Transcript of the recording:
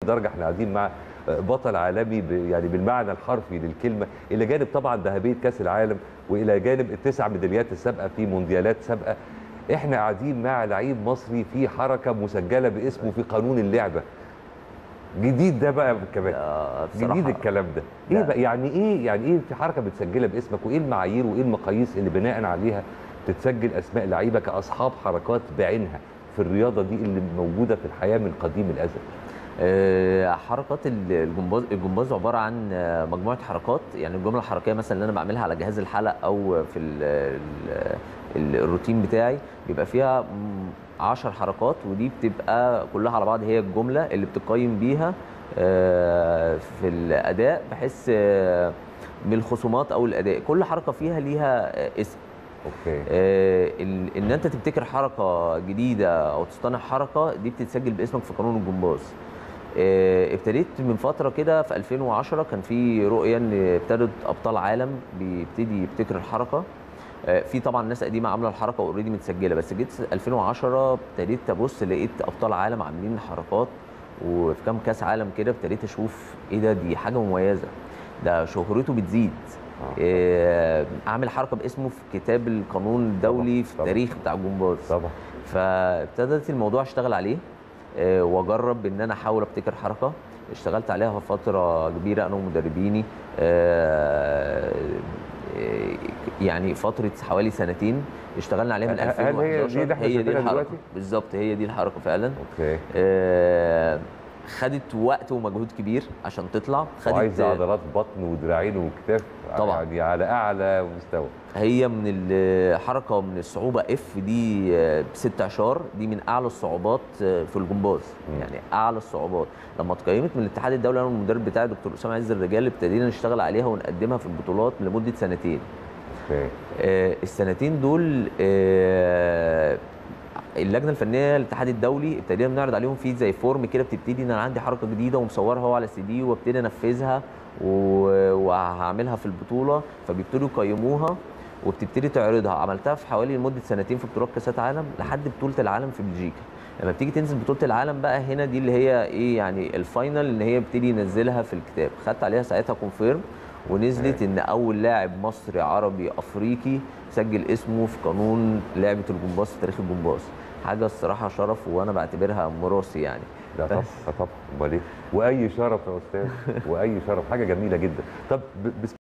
درجه احنا قاعدين مع بطل عالمي ب- يعني بالمعنى الحرفي للكلمه الى جانب طبعا ذهبيه كاس العالم والى جانب التسع ميداليات السابقه في مونديالات سابقه احنا قاعدين مع لعيب مصري في حركه مسجله باسمه في قانون اللعبه جديد ده بقى كمان آه، جديد بصراحة الكلام ده ايه لا. بقى يعني ايه يعني ايه في حركه بتسجلها باسمك وايه المعايير وايه المقاييس اللي بناء عليها تتسجل اسماء لعيبه كاصحاب حركات بعينها في الرياضه دي اللي موجوده في الحياه من قديم الازل آه، حركات ال- الجمباز الجمباز عباره عن آه، مجموعه حركات يعني الجمله الحركيه مثلا اللي انا بعملها على جهاز الحلق او في ال ال ال الروتين بتاعي بيبقى فيها مم، عشر حركات ودي بتبقى كلها على بعض هي الجمله اللي بتقيم بيها آه، في الاداء بحيث آه، من الخصومات او الاداء كل حركه فيها ليها آه، اسم اوكي آه، ال- ان انت تبتكر حركه جديده او تصطنع حركه دي بتتسجل باسمك في قانون الجمباز آه، ابتديت من فتره كده في 2010 كان في رؤيه ان ابتدت ابطال عالم بيبتدي يبتكر الحركه آه، في طبعا ناس قديمه عامله الحركه اوريدي متسجله بس جيت 2010 ابتديت ابص لقيت ابطال عالم عاملين حركات وفي كام كاس عالم كده ابتديت اشوف ايه ده دي حاجه مميزه ده شهرته بتزيد آه. آه، اعمل حركه باسمه في كتاب القانون الدولي في طبعاً. التاريخ بتاع الجمباز طبعا فابتدت الموضوع اشتغل عليه آه، واجرب ان انا احاول ابتكر حركه اشتغلت عليها فتره كبيره انا ومدربيني آه، آه، يعني فتره حوالي سنتين اشتغلنا عليها من هل- هل هي 2011 دي اللي احنا هي دي شايفينها الحركه دلوقتي؟ بالظبط هي دي الحركه فعلا اوكي آه، خدت وقت ومجهود كبير عشان تطلع خدت وعايزه عضلات بطن ودراعين وكتاف طبعاً. يعني على اعلى مستوى هي من الحركه من الصعوبه اف دي آه، بست اشهر دي من اعلى الصعوبات آه، في الجمباز مم. يعني اعلى الصعوبات لما اتقيمت من الاتحاد الدولي انا والمدرب بتاعي دكتور اسامه عز الرجال ابتدينا نشتغل عليها ونقدمها في البطولات لمده سنتين اوكي آه، السنتين دول آه، اللجنه الفنيه للاتحاد الدولي ابتدينا بنعرض عليهم في زي فورم كده بتبتدي ان انا عندي حركه جديده ومصورها هو على سي دي وابتدي انفذها و- وهعملها في البطوله فبيبتدوا يقيموها وبتبتدي تعرضها عملتها في حوالي لمده سنتين في بطولات كاسات عالم لحد بطوله العالم في بلجيكا لما بتيجي تنزل بطوله العالم بقى هنا دي اللي هي ايه يعني الفاينل ان هي بتبتدي ينزلها في الكتاب خدت عليها ساعتها كونفيرم ونزلت ان اول لاعب مصري عربي افريقي سجل اسمه في قانون لعبه الجمباز في تاريخ الجمباز حاجه الصراحه شرف وانا بعتبرها مراسي يعني لا طبعا طبعا امال ايه واي شرف يا استاذ واي شرف حاجه جميله جدا طب ب- بس